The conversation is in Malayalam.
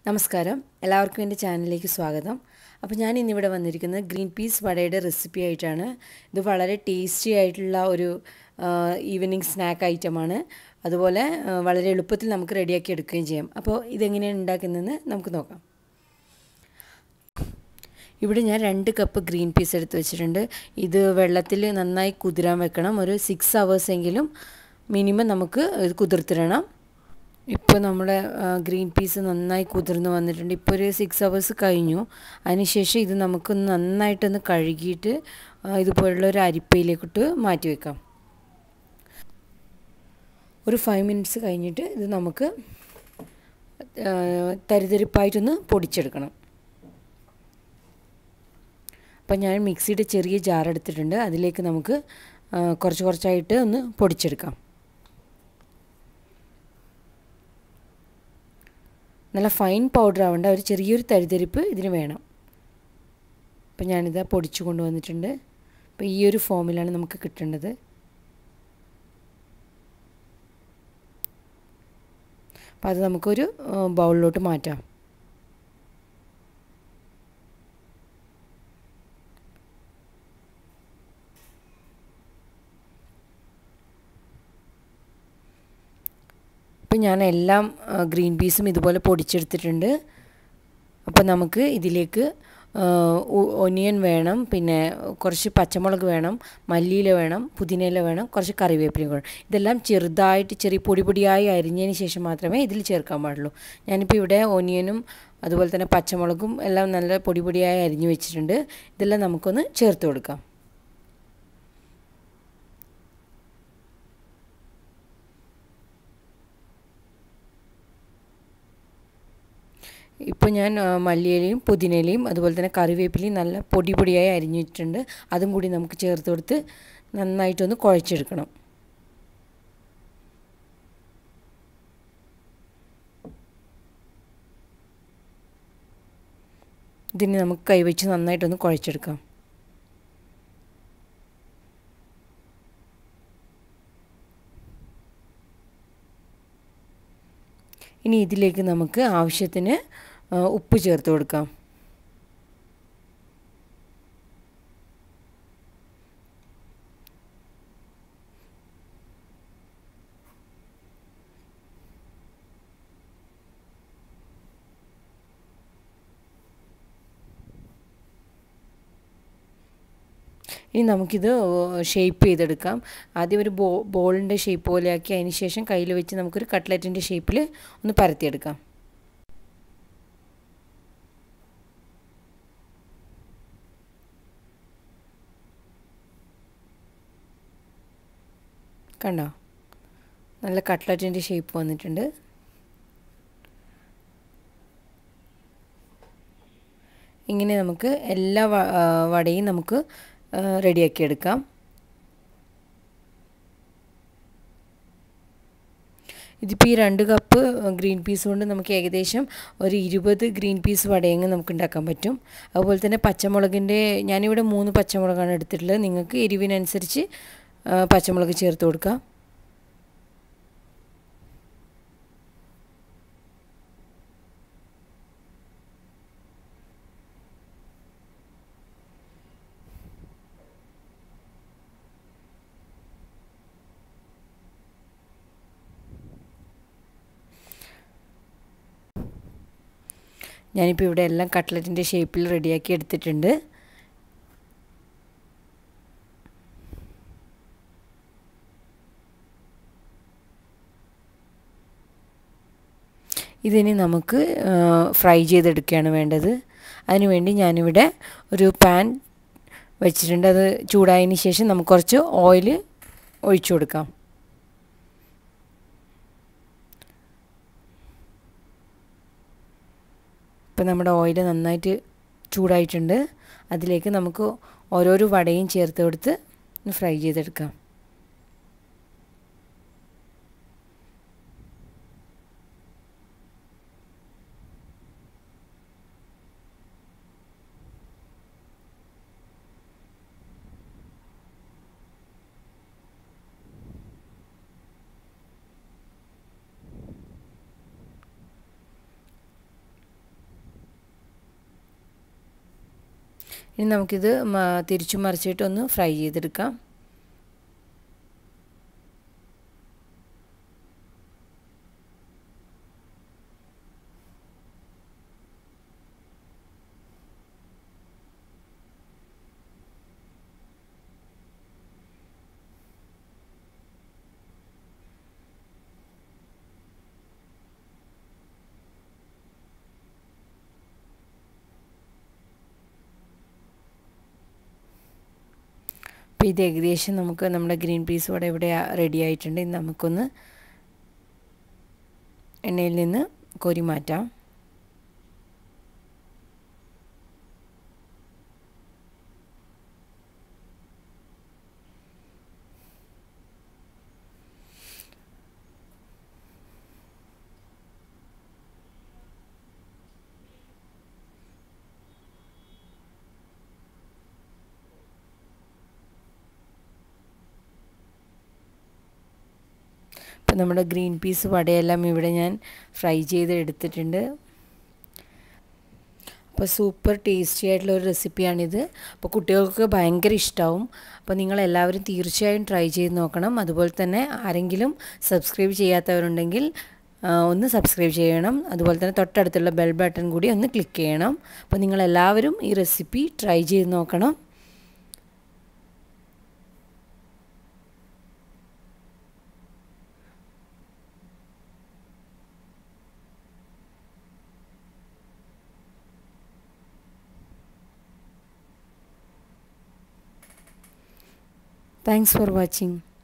നമസ്കാരം എല്ലാവർക്കും എൻ്റെ ചാനലിലേക്ക് സ്വാഗതം അപ്പോൾ ഞാൻ ഇന്നിവിടെ വന്നിരിക്കുന്നത് ഗ്രീൻ പീസ് വടയുടെ റെസിപ്പി ആയിട്ടാണ് ഇത് വളരെ ടേസ്റ്റി ആയിട്ടുള്ള ഒരു ഈവനിങ് സ്നാക്ക് ഐറ്റമാണ് അതുപോലെ ആ, വളരെ എളുപ്പത്തിൽ നമുക്ക് റെഡിയാക്കി എടുക്കുകയും ചെയ്യാം അപ്പോൾ ഇതെങ്ങനെയാണ് ഉണ്ടാക്കുന്നതെന്ന് നമുക്ക് നോക്കാം ഇവിടെ ഞാൻ രണ്ട് കപ്പ് ഗ്രീൻ പീസ് എടുത്ത് വെച്ചിട്ടുണ്ട് ഇത് വെള്ളത്തിൽ നന്നായി കുതിരാൻ വെക്കണം ഒരു സിക്സ് അവേഴ്സ് എങ്കിലും മിനിമം നമുക്ക് ഇത് കുതിർത്തിടണം ഇപ്പോൾ നമ്മുടെ ആ, ഗ്രീൻ പീസ് നന്നായി കുതിർന്ന് വന്നിട്ടുണ്ട് ഇപ്പോൾ ഒരു സിക്സ് അവേഴ്സ് കഴിഞ്ഞു അതിനുശേഷം ഇത് നമുക്ക് നന്നായിട്ടൊന്ന് കഴുകിയിട്ട് ആ, ഇതുപോലുള്ള ഒരു അരിപ്പയിലേക്കിട്ട് മാറ്റി വെക്കാം ഒരു ഫൈവ് മിനിറ്റ്സ് കഴിഞ്ഞിട്ട് ഇത് നമുക്ക് ആ, തരിതരിപ്പായിട്ടൊന്ന് പൊടിച്ചെടുക്കണം അപ്പം ഞാൻ മിക്സിയുടെ ചെറിയ ജാർ എടുത്തിട്ടുണ്ട് അതിലേക്ക് നമുക്ക് ആ, കുറച്ച് കുറച്ചായിട്ട് ഒന്ന് പൊടിച്ചെടുക്കാം നല്ല ഫൈൻ പൗഡർ ആവേണ്ട ഒരു ചെറിയൊരു തരിതരിപ്പ് ഇതിന് വേണം അപ്പം ഞാനിത് പൊടിച്ചു കൊണ്ടുവന്നിട്ടുണ്ട് അപ്പോൾ ഈ ഒരു ഫോമിലാണ് നമുക്ക് കിട്ടേണ്ടത് അപ്പോൾ അത് നമുക്കൊരു ബൗളിലോട്ട് മാറ്റാം ഇപ്പം ഞാൻ എല്ലാം ഗ്രീൻ പീസും ഇതുപോലെ പൊടിച്ചെടുത്തിട്ടുണ്ട് അപ്പോൾ നമുക്ക് ഇതിലേക്ക് ഒനിയൻ വേണം പിന്നെ കുറച്ച് പച്ചമുളക് വേണം മല്ലിയില വേണം പുതിനയില വേണം കുറച്ച് കറിവേപ്പിലയും വേണം ഇതെല്ലാം ചെറുതായിട്ട് ചെറിയ പൊടി പൊടിയായി അരിഞ്ഞതിന് ശേഷം മാത്രമേ ഇതിൽ ചേർക്കാൻ പാടുള്ളൂ ഞാനിപ്പോൾ ഇവിടെ ഒനിയനും അതുപോലെ തന്നെ പച്ചമുളകും എല്ലാം നല്ല പൊടി പൊടിയായി അരിഞ്ഞു വെച്ചിട്ടുണ്ട് ഇതെല്ലാം നമുക്കൊന്ന് ചേർത്ത് കൊടുക്കാം ഇപ്പോൾ ഞാൻ മല്ലിയിലയും പുതിനയിലയും അതുപോലെ തന്നെ കറിവേപ്പിലയും നല്ല പൊടി പൊടിയായി അരിഞ്ഞിട്ടുണ്ട് അതും കൂടി നമുക്ക് ചേർത്ത് കൊടുത്ത് നന്നായിട്ടൊന്ന് കുഴച്ചെടുക്കണം ഇതിന് നമുക്ക് കൈവച്ച് നന്നായിട്ടൊന്ന് കുഴച്ചെടുക്കാം ഇനി ഇതിലേക്ക് നമുക്ക് ആവശ്യത്തിന് ഉപ്പ് ചേർത്ത് കൊടുക്കാം ഇനി നമുക്കിത് ഷേപ്പ് ചെയ്തെടുക്കാം ആദ്യം ഒരു ബോ ബോളിൻ്റെ ഷേപ്പ് പോലെയാക്കി അതിന് ശേഷം കയ്യിൽ വെച്ച് നമുക്കൊരു കട്ട്ലറ്റിൻ്റെ ഷേപ്പിൽ ഒന്ന് പരത്തിയെടുക്കാം കണ്ടോ നല്ല കട്ട്ലറ്റിൻ്റെ ഷേപ്പ് വന്നിട്ടുണ്ട് ഇങ്ങനെ നമുക്ക് എല്ലാ വടയും നമുക്ക് റെഡിയാക്കി എടുക്കാം ഇതിപ്പോൾ ഈ രണ്ട് കപ്പ് ഗ്രീൻ പീസ് കൊണ്ട് നമുക്ക് ഏകദേശം ഒരു ഇരുപത് ഗ്രീൻ പീസ് വടയങ്ങ് നമുക്ക് ഉണ്ടാക്കാൻ പറ്റും അതുപോലെ തന്നെ പച്ചമുളകിൻ്റെ ഞാനിവിടെ മൂന്ന് പച്ചമുളകാണ് എടുത്തിട്ടുള്ളത് നിങ്ങൾക്ക് എരിവിനനുസരിച്ച് പച്ചമുളക് ചേർത്ത് കൊടുക്കാം ഞാനിപ്പോൾ ഇവിടെ എല്ലാം കട്ട്ലറ്റിൻ്റെ ഷേപ്പിൽ റെഡിയാക്കി എടുത്തിട്ടുണ്ട് ഇതിനി നമുക്ക് ഫ്രൈ ചെയ്തെടുക്കുകയാണ് വേണ്ടത് അതിനുവേണ്ടി ഞാനിവിടെ ഒരു പാൻ വെച്ചിട്ടുണ്ട് അത് ചൂടായതിന് ശേഷം നമുക്ക് കുറച്ച് ഓയിൽ ഒഴിച്ചു കൊടുക്കാം ഇപ്പം നമ്മുടെ ഓയിൽ നന്നായിട്ട് ചൂടായിട്ടുണ്ട് അതിലേക്ക് നമുക്ക് ഓരോരോ വടയും ചേർത്ത് കൊടുത്ത് ഫ്രൈ ചെയ്തെടുക്കാം ഇനി നമുക്കിത് തിരിച്ചു മറിച്ചിട്ടൊന്ന് ഫ്രൈ ചെയ്തെടുക്കാം അപ്പോൾ ഇത് ഏകദേശം നമുക്ക് നമ്മുടെ ഗ്രീൻ പീസ് ഇവിടെ ഇവിടെ റെഡി ആയിട്ടുണ്ട് ഇനി നമുക്കൊന്ന് എണ്ണയിൽ നിന്ന് കോരി മാറ്റാം അപ്പോൾ നമ്മുടെ ഗ്രീൻ പീസ് വടയെല്ലാം ഇവിടെ ഞാൻ ഫ്രൈ ചെയ്ത് എടുത്തിട്ടുണ്ട് അപ്പോൾ സൂപ്പർ ടേസ്റ്റി ആയിട്ടുള്ള ഒരു റെസിപ്പിയാണിത് അപ്പോൾ കുട്ടികൾക്ക് ഭയങ്കര ഇഷ്ടമാവും അപ്പോൾ നിങ്ങളെല്ലാവരും തീർച്ചയായും ട്രൈ ചെയ്ത് നോക്കണം അതുപോലെ തന്നെ ആരെങ്കിലും സബ്സ്ക്രൈബ് ചെയ്യാത്തവരുണ്ടെങ്കിൽ ഒന്ന് സബ്സ്ക്രൈബ് ചെയ്യണം അതുപോലെ തന്നെ തൊട്ടടുത്തുള്ള ബെൽ ബട്ടൺ കൂടി ഒന്ന് ക്ലിക്ക് ചെയ്യണം അപ്പോൾ നിങ്ങളെല്ലാവരും ഈ റെസിപ്പി ട്രൈ ചെയ്ത് നോക്കണം Thanks for watching.